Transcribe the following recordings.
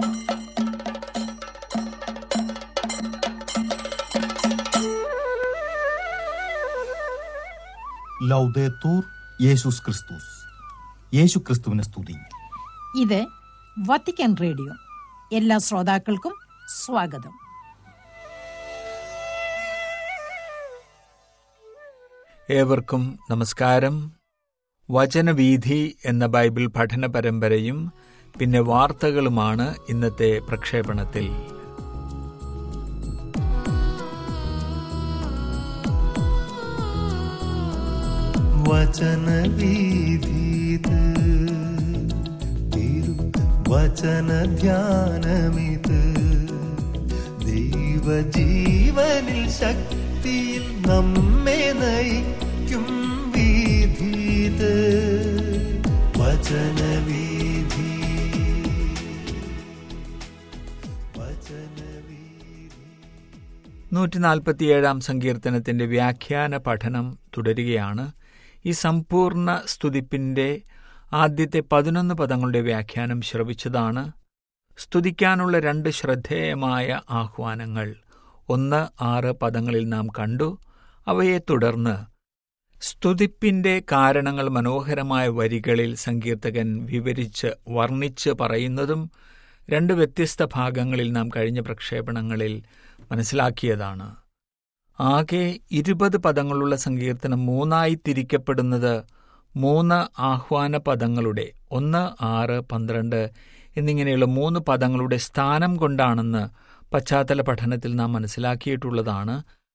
ലൗദേത്തൂർ യേശുസ് ക്രിസ്തുസ് യേശു ക്രിസ്തുവിനെ സ്തുതി ഇത് വത്തിക്കാൻ റേഡിയോ എല്ലാ ശ്രോതാക്കൾക്കും സ്വാഗതം ഏവർക്കും നമസ്കാരം വചനവീഥി എന്ന ബൈബിൾ പഠന പരമ്പരയും പിന്നെ വാർത്തകളുമാണ് ഇന്നത്തെ പ്രക്ഷേപണത്തിൽ വചനവീഥീത് തിരു വചനധ്യാനമിത് ദൈവജീവനിൽ ശക്തിയിൽ നമ്മെ നയിക്കും വീഥീത് വചനവീഥി വചനവീഥി നൂറ്റി നാൽപ്പത്തിയേഴാം സങ്കീർത്തനത്തിന്റെ വ്യാഖ്യാന പഠനം തുടരുകയാണ് ഈ സമ്പൂർണ്ണ സ്തുതിപ്പിന്റെ ആദ്യത്തെ പതിനൊന്ന് പദങ്ങളുടെ വ്യാഖ്യാനം ശ്രവിച്ചതാണ് സ്തുതിക്കാനുള്ള രണ്ട് ശ്രദ്ധേയമായ ആഹ്വാനങ്ങൾ ഒന്ന് ആറ് പദങ്ങളിൽ നാം കണ്ടു അവയെ തുടർന്ന് സ്തുതിപ്പിന്റെ കാരണങ്ങൾ മനോഹരമായ വരികളിൽ സങ്കീർത്തകൻ വിവരിച്ച് വർണ്ണിച്ച് പറയുന്നതും രണ്ട് വ്യത്യസ്ത ഭാഗങ്ങളിൽ നാം കഴിഞ്ഞ പ്രക്ഷേപണങ്ങളിൽ മനസ്സിലാക്കിയതാണ് ആകെ ഇരുപത് പദങ്ങളുള്ള സങ്കീർത്തനം മൂന്നായി തിരിക്കപ്പെടുന്നത് മൂന്ന് ആഹ്വാന പദങ്ങളുടെ ഒന്ന് ആറ് പന്ത്രണ്ട് എന്നിങ്ങനെയുള്ള മൂന്ന് പദങ്ങളുടെ സ്ഥാനം കൊണ്ടാണെന്ന് പശ്ചാത്തല പഠനത്തിൽ നാം മനസ്സിലാക്കിയിട്ടുള്ളതാണ്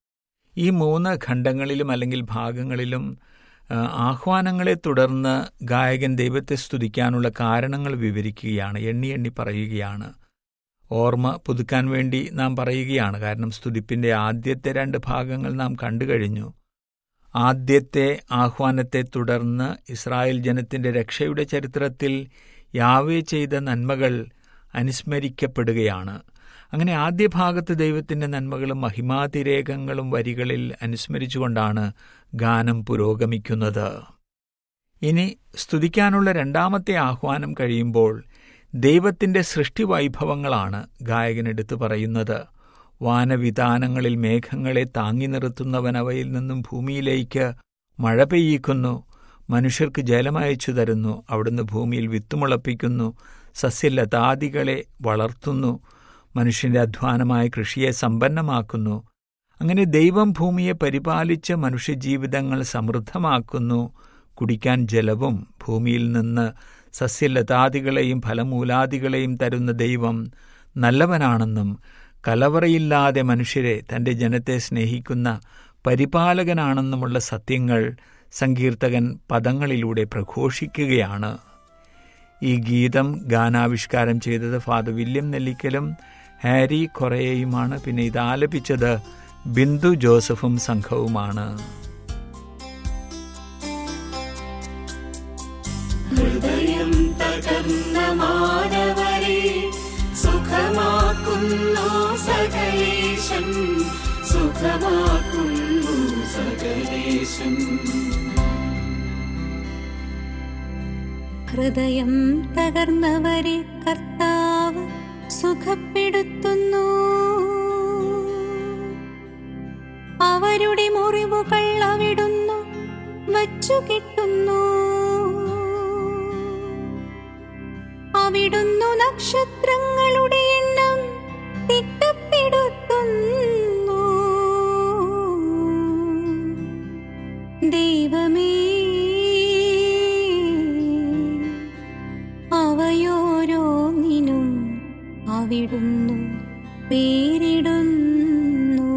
ഈ മൂന്ന് ഖണ്ഡങ്ങളിലും അല്ലെങ്കിൽ ഭാഗങ്ങളിലും ആ, ആഹ്വാനങ്ങളെ തുടർന്ന് ഗായകൻ ദൈവത്തെ സ്തുതിക്കാനുള്ള കാരണങ്ങൾ വിവരിക്കുകയാണ് എണ്ണി എണ്ണി പറയുകയാണ് ഓർമ്മ പുതുക്കാൻ വേണ്ടി നാം പറയുകയാണ് കാരണം സ്തുതിപ്പിന്റെ ആദ്യത്തെ രണ്ട് ഭാഗങ്ങൾ നാം കണ്ടു കഴിഞ്ഞു ആദ്യത്തെ ആഹ്വാനത്തെ തുടർന്ന് ഇസ്രായേൽ ജനത്തിന്റെ രക്ഷയുടെ ചരിത്രത്തിൽ യാവേ ചെയ്ത നന്മകൾ അനുസ്മരിക്കപ്പെടുകയാണ് അങ്ങനെ ആദ്യ ഭാഗത്ത് ദൈവത്തിന്റെ നന്മകളും മഹിമാതിരേകങ്ങളും വരികളിൽ അനുസ്മരിച്ചുകൊണ്ടാണ് ഗാനം പുരോഗമിക്കുന്നത് ഇനി സ്തുതിക്കാനുള്ള രണ്ടാമത്തെ ആഹ്വാനം കഴിയുമ്പോൾ ദൈവത്തിന്റെ സൃഷ്ടിവൈഭവങ്ങളാണ് ഗായകൻ എടുത്തു പറയുന്നത് വാനവിതാനങ്ങളിൽ മേഘങ്ങളെ താങ്ങി നിർത്തുന്നവൻ അവയിൽ നിന്നും ഭൂമിയിലേക്ക് മഴ പെയ്യിക്കുന്നു മനുഷ്യർക്ക് ജലമയച്ചു തരുന്നു അവിടുന്ന് ഭൂമിയിൽ വിത്തുമുളപ്പിക്കുന്നു സസ്യലതാദികളെ വളർത്തുന്നു മനുഷ്യന്റെ അധ്വാനമായ കൃഷിയെ സമ്പന്നമാക്കുന്നു അങ്ങനെ ദൈവം ഭൂമിയെ പരിപാലിച്ച് മനുഷ്യജീവിതങ്ങൾ സമൃദ്ധമാക്കുന്നു കുടിക്കാൻ ജലവും ഭൂമിയിൽ നിന്ന് സസ്യലതാദികളെയും ഫലമൂലാദികളെയും തരുന്ന ദൈവം നല്ലവനാണെന്നും കലവറയില്ലാതെ മനുഷ്യരെ തന്റെ ജനത്തെ സ്നേഹിക്കുന്ന പരിപാലകനാണെന്നുമുള്ള സത്യങ്ങൾ സങ്കീർത്തകൻ പദങ്ങളിലൂടെ പ്രഘോഷിക്കുകയാണ് ഈ ഗീതം ഗാനാവിഷ്കാരം ചെയ്തത് ഫാദർ വില്യം നെല്ലിക്കലും ഹാരി കൊറേയുമാണ് പിന്നെ ഇത് ആലപിച്ചത് ബിന്ദു ജോസഫും സംഘവുമാണ് ഹൃദയം തകർന്ന മാനവരെ സുഖമാക്കുന്നു സകലേശം സുഖമാക്കുന്നു സകലേശം ഹൃദയം തകർന്നവരെ കർത്താവ് സുഖപ്പെടുത്തുന്നു അവരുടെ മുറിവുകൾ അവിടുന്നു വച്ചു കിട്ടുന്നു അവിടുന്നു നക്ഷത്രങ്ങളുടെ എണ്ണം തിട്ടപ്പെടുത്തുന്നു ദൈവമേ അവയോരോന്നിനും അവിടുന്നു പേരിടുന്നു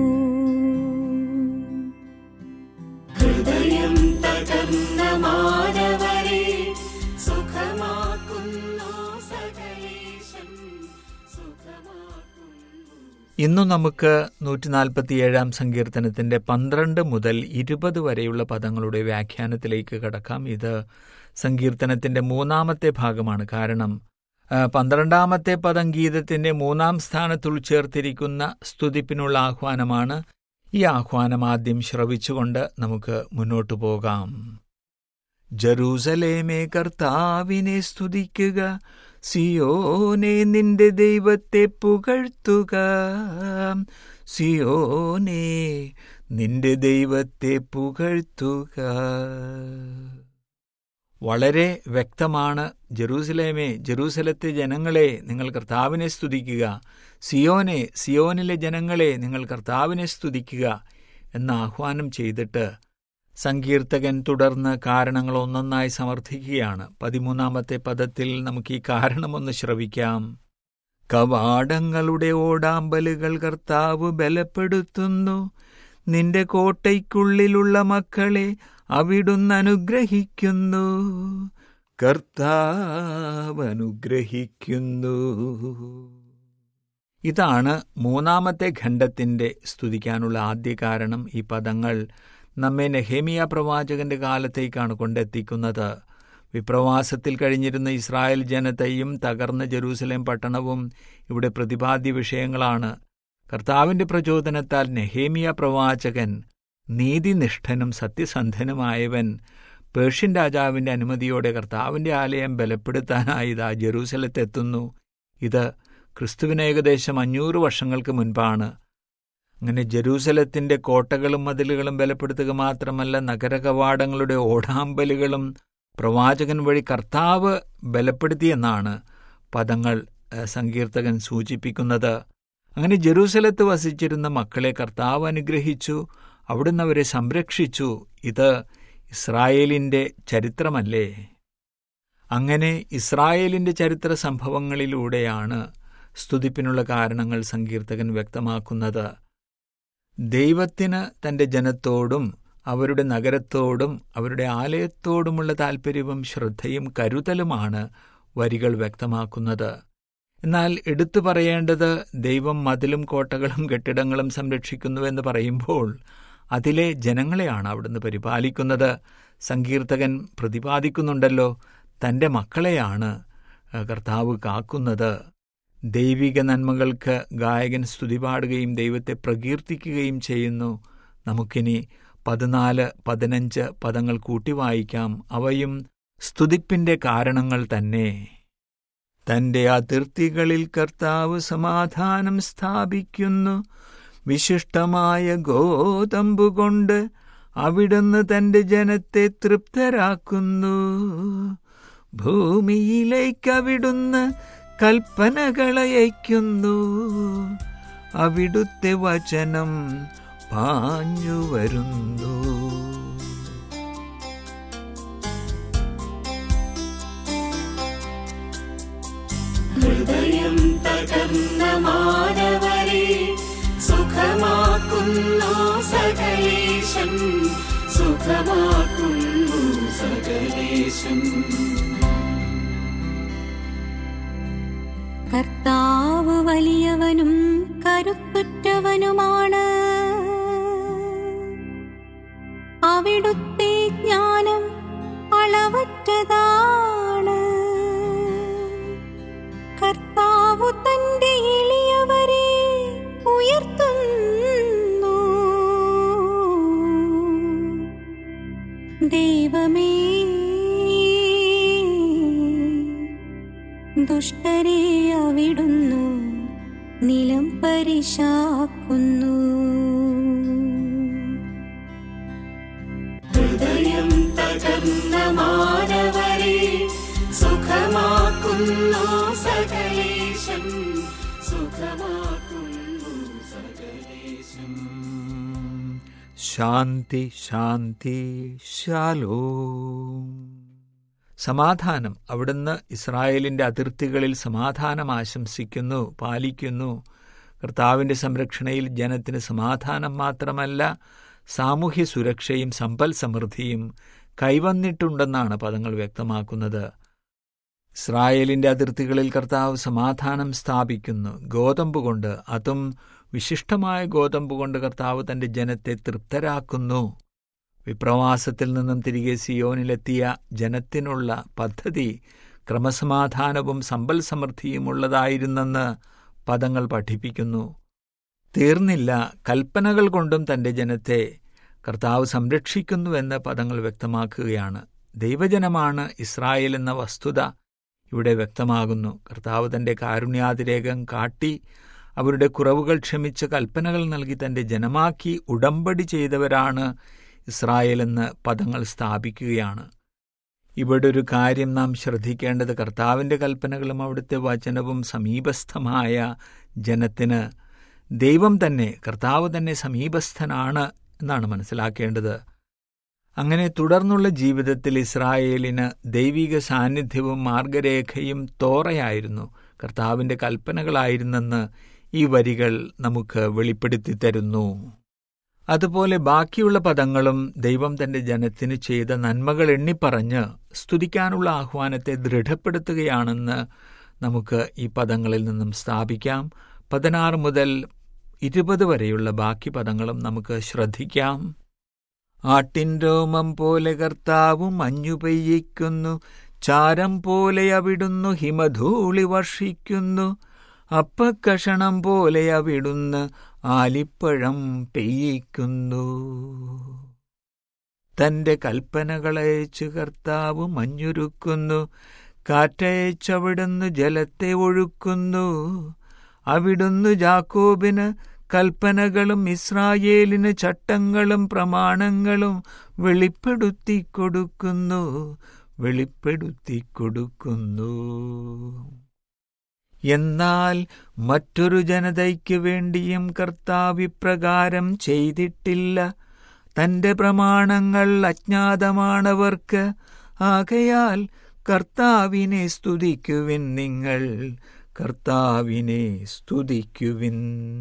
ഹൃദയം തകർന്ന മാനവരെ സുഖമാക്കുന്നു സകലേശം സുഖമാക്കുന്നു ഇന്നു നമുക്ക് നൂറ്റിനാൽപ്പത്തിയേഴാം സങ്കീർത്തനത്തിന്റെ പന്ത്രണ്ട് മുതൽ ഇരുപത് വരെയുള്ള പദങ്ങളുടെ വ്യാഖ്യാനത്തിലേക്ക് കടക്കാം ഇത് സങ്കീർത്തനത്തിന്റെ മൂന്നാമത്തെ ഭാഗമാണ് കാരണം ആ, പന്ത്രണ്ടാമത്തെ പദം ഗീതത്തിന്റെ മൂന്നാം സ്ഥാനത്ത് ഉൾച്ചേർത്തിരിക്കുന്ന സ്തുതിപ്പിനുള്ള ആഹ്വാനമാണ് ഈ ആഹ്വാനം ആദ്യം ശ്രവിച്ചുകൊണ്ട് നമുക്ക് മുന്നോട്ടു പോകാം ജറൂസലേമേ കർത്താവിനെ സ്തുതിക്കുക സിയോനെ നിന്റെ ദൈവത്തെ പുകഴ്ത്തുക സിയോനെ നിന്റെ ദൈവത്തെ പുകഴ്ത്തുക വളരെ വ്യക്തമാണ് ജെറൂസലേമേ ജെറൂസലത്തെ ജനങ്ങളെ നിങ്ങൾ കർത്താവിനെ സ്തുതിക്കുക സിയോനെ സിയോനിലെ ജനങ്ങളെ നിങ്ങൾ കർത്താവിനെ സ്തുതിക്കുക എന്ന് ആഹ്വാനം ചെയ്തിട്ട് സങ്കീർത്തകൻ തുടർന്ന് കാരണങ്ങൾ ഒന്നൊന്നായി സമർത്ഥിക്കുകയാണ് പതിമൂന്നാമത്തെ പദത്തിൽ നമുക്ക് ഈ കാരണമൊന്ന് ശ്രവിക്കാം കവാടങ്ങളുടെ ഓടാമ്പലുകൾ കർത്താവ് ബലപ്പെടുത്തുന്നു നിന്റെ കോട്ടയ്ക്കുള്ളിലുള്ള മക്കളെ അവിടുന്ന് അനുഗ്രഹിക്കുന്നു കർത്താവ് അനുഗ്രഹിക്കുന്നു ഇതാണ് മൂന്നാമത്തെ ഖണ്ഡത്തിന്റെ സ്തുതിക്കാനുള്ള ആദ്യ കാരണം ഈ പദങ്ങൾ നമ്മെ നെഹേമിയ പ്രവാചകന്റെ കാലത്തേക്കാണ് കൊണ്ടെത്തിക്കുന്നത് വിപ്രവാസത്തിൽ കഴിഞ്ഞിരുന്ന ഇസ്രായേൽ ജനതയും തകർന്ന ജെറൂസലേം പട്ടണവും ഇവിടെ പ്രതിപാദ്യ വിഷയങ്ങളാണ് കർത്താവിന്റെ പ്രചോദനത്താൽ നെഹേമിയ പ്രവാചകൻ നീതിനിഷ്ഠനും സത്യസന്ധനുമായവൻ പേർഷ്യൻ രാജാവിന്റെ അനുമതിയോടെ കർത്താവിന്റെ ആലയം ബലപ്പെടുത്താനായി ഇതാ ജെറൂസലത്തെത്തുന്നു ഇത് ക്രിസ്തുവിന് ഏകദേശം അഞ്ഞൂറ് വർഷങ്ങൾക്ക് മുൻപാണ് അങ്ങനെ ജെറൂസലത്തിന്റെ കോട്ടകളും മതിലുകളും ബലപ്പെടുത്തുക മാത്രമല്ല നഗരകവാടങ്ങളുടെ ഓടാമ്പലുകളും പ്രവാചകൻ വഴി കർത്താവ് ബലപ്പെടുത്തിയെന്നാണ് പദങ്ങൾ ഏഹ്, സങ്കീർത്തകൻ സൂചിപ്പിക്കുന്നത് അങ്ങനെ ജെറൂസലത്ത് വസിച്ചിരുന്ന മക്കളെ കർത്താവ് അനുഗ്രഹിച്ചു അവിടുന്ന് അവരെ സംരക്ഷിച്ചു ഇത് ഇസ്രായേലിന്റെ ചരിത്രമല്ലേ അങ്ങനെ ഇസ്രായേലിന്റെ ചരിത്ര സംഭവങ്ങളിലൂടെയാണ് സ്തുതിപ്പിനുള്ള കാരണങ്ങൾ സങ്കീർത്തകൻ വ്യക്തമാക്കുന്നത് ദൈവത്തിന് തന്റെ ജനത്തോടും അവരുടെ നഗരത്തോടും അവരുടെ ആലയത്തോടുമുള്ള താൽപ്പര്യവും ശ്രദ്ധയും കരുതലുമാണ് വരികൾ വ്യക്തമാക്കുന്നത് എന്നാൽ എടുത്തു പറയേണ്ടത് ദൈവം മതിലും കോട്ടകളും കെട്ടിടങ്ങളും സംരക്ഷിക്കുന്നുവെന്ന് പറയുമ്പോൾ അതിലെ ജനങ്ങളെയാണ് അവിടുന്ന് പരിപാലിക്കുന്നത് സങ്കീർത്തകൻ പ്രതിപാദിക്കുന്നുണ്ടല്ലോ തന്റെ മക്കളെയാണ് ഏഹ്, കർത്താവ് കാക്കുന്നത് ദൈവിക നന്മകൾക്ക് ഗായകൻ സ്തുതി പാടുകയും ദൈവത്തെ പ്രകീർത്തിക്കുകയും ചെയ്യുന്നു നമുക്കിനി പതിനാല് പതിനഞ്ച് പദങ്ങൾ കൂട്ടി വായിക്കാം അവയും സ്തുതിപ്പിന്റെ കാരണങ്ങൾ തന്നെ തന്റെ അതിർത്തികളിൽ കർത്താവ് സമാധാനം സ്ഥാപിക്കുന്നു വിശിഷ്ടമായ ഗോതമ്പുകൊണ്ട് അവിടുന്ന് തന്റെ ജനത്തെ തൃപ്തരാക്കുന്നു ഭൂമിയിലേക്ക് അവിടുന്ന് കൽപ്പനകളയക്കുന്നു അവിടുത്തെ വചനം പാഞ്ഞു വരുന്നു ഹൃദയം തകർന്ന മാനവരെ സുഖമാക്കുന്നു സകലേശം സുഖമാക്കുന്നു സകലേശം കർത്താവ് വലിയവനും കരുത്തുറ്റവനുമാണ് അവിടുത്തെ ജ്ഞാനം അളവറ്റതാണ് കർത്താവു തന്റെ എളിയവരെ ഉയർത്തുന്നു ദൈവമേ ദുഷ്ടരെ അവിടുന്നു നിലം പരിശാക്കുന്നു ഹൃദയം തകർന്ന മാനവരെ സുഖമാക്കുന്നു സകലേശം സുഖമാക്കുന്നു സകലേശം ശാന്തി ശാന്തി ശാലോ സമാധാനം അവിടുന്ന് ഇസ്രായേലിന്റെ അതിർത്തികളിൽ സമാധാനം ആശംസിക്കുന്നു പാലിക്കുന്നു കർത്താവിന്റെ സംരക്ഷണയിൽ ജനത്തിന് സമാധാനം മാത്രമല്ല സാമൂഹ്യ സുരക്ഷയും സമ്പൽ സമൃദ്ധിയും കൈവന്നിട്ടുണ്ടെന്നാണ് പദങ്ങൾ വ്യക്തമാക്കുന്നത് ഇസ്രായേലിന്റെ അതിർത്തികളിൽ കർത്താവ് സമാധാനം സ്ഥാപിക്കുന്നു ഗോതമ്പ് കൊണ്ട് അതും വിശിഷ്ടമായ ഗോതമ്പ് കൊണ്ട് കർത്താവ് തന്റെ ജനത്തെ തൃപ്തരാക്കുന്നു വിപ്രവാസത്തിൽ നിന്നും തിരികെ സിയോനിലെത്തിയ ജനത്തിനുള്ള പദ്ധതി ക്രമസമാധാനവും സമ്പൽ സമൃദ്ധിയുമുള്ളതായിരുന്നെന്ന് പദങ്ങൾ പഠിപ്പിക്കുന്നു തീർന്നില്ല കൽപ്പനകൾ കൊണ്ടും തന്റെ ജനത്തെ കർത്താവ് സംരക്ഷിക്കുന്നുവെന്ന് പദങ്ങൾ വ്യക്തമാക്കുകയാണ് ദൈവജനമാണ് ഇസ്രായേൽ എന്ന വസ്തുത ഇവിടെ വ്യക്തമാകുന്നു കർത്താവ് തൻ്റെ കാരുണ്യാതിരേകം കാട്ടി അവരുടെ കുറവുകൾ ക്ഷമിച്ച് കൽപ്പനകൾ നൽകി തൻ്റെ ജനമാക്കി ഉടമ്പടി ചെയ്തവരാണ് ഇസ്രായേൽ എന്ന് പദങ്ങൾ സ്ഥാപിക്കുകയാണ് ഇവിടെ ഒരു കാര്യം നാം ശ്രദ്ധിക്കേണ്ടത് കർത്താവിൻ്റെ കൽപ്പനകളും അവിടുത്തെ വചനവും സമീപസ്ഥമായ ജനത്തിന് ദൈവം തന്നെ കർത്താവ് തന്നെ സമീപസ്ഥനാണ് എന്നാണ് മനസ്സിലാക്കേണ്ടത് അങ്ങനെ തുടർന്നുള്ള ജീവിതത്തിൽ ഇസ്രായേലിന് ദൈവിക സാന്നിധ്യവും മാർഗരേഖയും തോറയായിരുന്നു കർത്താവിൻ്റെ കൽപ്പനകളായിരുന്നെന്ന് ഈ വരികൾ നമുക്ക് വെളിപ്പെടുത്തി തരുന്നു അതുപോലെ ബാക്കിയുള്ള പദങ്ങളും ദൈവം തന്റെ ജനത്തിന് ചെയ്ത നന്മകൾ എണ്ണിപ്പറഞ്ഞ് സ്തുതിക്കാനുള്ള ആഹ്വാനത്തെ ദൃഢപ്പെടുത്തുകയാണെന്ന് നമുക്ക് ഈ പദങ്ങളിൽ നിന്നും സ്ഥാപിക്കാം പതിനാറ് മുതൽ ഇരുപത് വരെയുള്ള ബാക്കി പദങ്ങളും നമുക്ക് ശ്രദ്ധിക്കാം ആട്ടിൻ രോമം പോലെ കർത്താവും മഞ്ഞു പെയ്യിക്കുന്നു ചാരം പോലെ അവിടുന്നു ഹിമധൂളി വർഷിക്കുന്നു അപ്പക്കഷണം പോലെ അവിടുന്ന് ആലിപ്പഴം പെയ്യിക്കുന്നു തന്റെ കൽപ്പനകളയച്ചു കർത്താവ് മഞ്ഞുരുക്കുന്നു കാറ്റയച്ചവിടുന്ന് ജലത്തെ ഒഴുക്കുന്നു അവിടുന്ന് ജാക്കോബിന് കൽപ്പനകളും ഇസ്രായേലിന് ചട്ടങ്ങളും പ്രമാണങ്ങളും വെളിപ്പെടുത്തി കൊടുക്കുന്നു വെളിപ്പെടുത്തി കൊടുക്കുന്നു എന്നാൽ മറ്റൊരു ജനതയ്ക്ക് വേണ്ടിയും കർത്താവ് ഇപ്രകാരം ചെയ്തിട്ടില്ല തന്റെ പ്രമാണങ്ങൾ അജ്ഞാതമാണവർക്ക് ആകയാൽ കർത്താവിനെ സ്തുതിക്കുവിൻ നിങ്ങൾ കർത്താവിനെ സ്തുതിക്കുവിൻ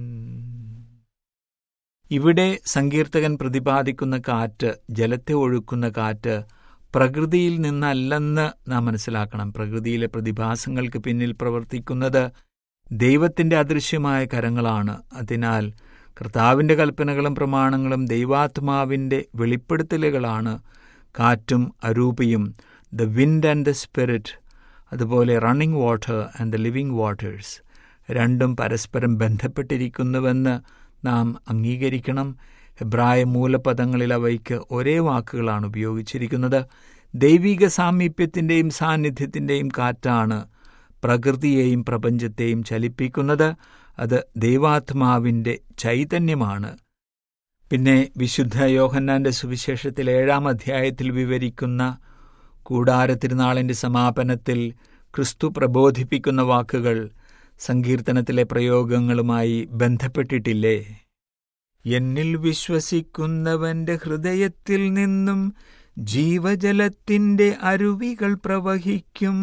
ഇവിടെ സങ്കീർത്തകൻ പ്രതിപാദിക്കുന്ന കാറ്റ് ജലത്തെ ഒഴുക്കുന്ന കാറ്റ് പ്രകൃതിയിൽ നിന്നല്ലെന്ന് നാം മനസ്സിലാക്കണം പ്രകൃതിയിലെ പ്രതിഭാസങ്ങൾക്ക് പിന്നിൽ പ്രവർത്തിക്കുന്നത് ദൈവത്തിന്റെ അദൃശ്യമായ കരങ്ങളാണ് അതിനാൽ കർത്താവിന്റെ കൽപ്പനകളും പ്രമാണങ്ങളും ദൈവാത്മാവിന്റെ വെളിപ്പെടുത്തലുകളാണ് കാറ്റും അരൂപിയും the wind and the spirit അതുപോലെ running water and the living waters രണ്ടും പരസ്പരം ബന്ധപ്പെട്ടിരിക്കുന്നുവെന്ന് നാം അംഗീകരിക്കണം ഹെബ്രായ മൂലപദങ്ങളിൽ അവയ്ക്ക് ഒരേ വാക്കുകളാണ് ഉപയോഗിച്ചിരിക്കുന്നത് ദൈവിക സാമീപ്യത്തിൻ്റെയും സാന്നിധ്യത്തിൻ്റെയും കാറ്റാണ് പ്രകൃതിയെയും പ്രപഞ്ചത്തെയും ചലിപ്പിക്കുന്നത് അത് ദൈവാത്മാവിൻ്റെ ചൈതന്യമാണ് പിന്നെ വിശുദ്ധ യോഹന്നാന്റെ സുവിശേഷത്തിൽ ഏഴാം അധ്യായത്തിൽ വിവരിക്കുന്ന കൂടാരത്തിരുനാളിന്റെ സമാപനത്തിൽ ക്രിസ്തു പ്രബോധിപ്പിക്കുന്ന വാക്കുകൾ സങ്കീർത്തനത്തിലെ പ്രയോഗങ്ങളുമായി ബന്ധപ്പെട്ടിട്ടില്ലേ എന്നിൽ വിശ്വസിക്കുന്നവന്റെ ഹൃദയത്തിൽ നിന്നും ജീവജലത്തിന്റെ അരുവികൾ പ്രവഹിക്കും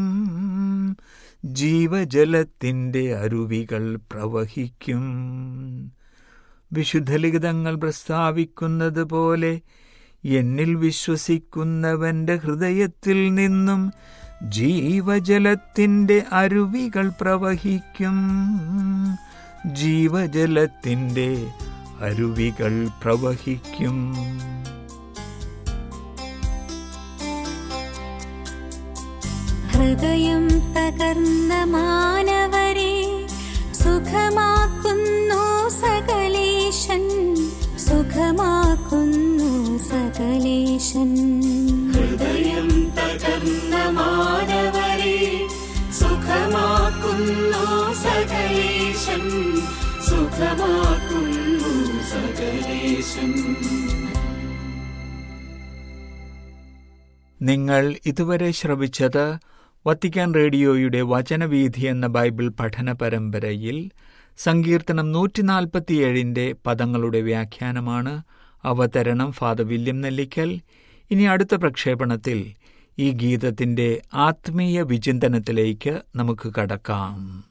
ജീവജലത്തിന്റെ അരുവികൾ പ്രവഹിക്കും വിശുദ്ധലിഖിതങ്ങൾ പ്രസ്താവിക്കുന്നത് പോലെ എന്നിൽ വിശ്വസിക്കുന്നവന്റെ ഹൃദയത്തിൽ നിന്നും ജീവജലത്തിന്റെ അരുവികൾ പ്രവഹിക്കും ജീവജലത്തിന്റെ അരുവികൾ പ്രവഹിക്കും ഹൃദയം തകർന്ന മാനവരെ സുഖമാക്കുന്നു സകലേശൻ സുഖമാക്കുന്നു സകലേശൻ ഹൃദയം തകർന്ന മാനവരെ സുഖമാക്കുന്നു സകലേശൻ സുഖമാക്കുന്നു സകലേശൻ നിങ്ങൾ ഇതുവരെ ശ്രവിച്ചത് വത്തിക്കാൻ റേഡിയോയുടെ വചനവീഥി എന്ന ബൈബിൾ പഠന പരമ്പരയിൽ സങ്കീർത്തനം നൂറ്റിനാൽപ്പത്തിയേഴിന്റെ പദങ്ങളുടെ വ്യാഖ്യാനമാണ് അവതരണം ഫാദർ വില്യം നെല്ലിക്കൽ ഇനി അടുത്ത പ്രക്ഷേപണത്തിൽ ഈ ഗീതത്തിന്റെ ആത്മീയ വിചിന്തനത്തിലേക്ക് നമുക്ക് കടക്കാം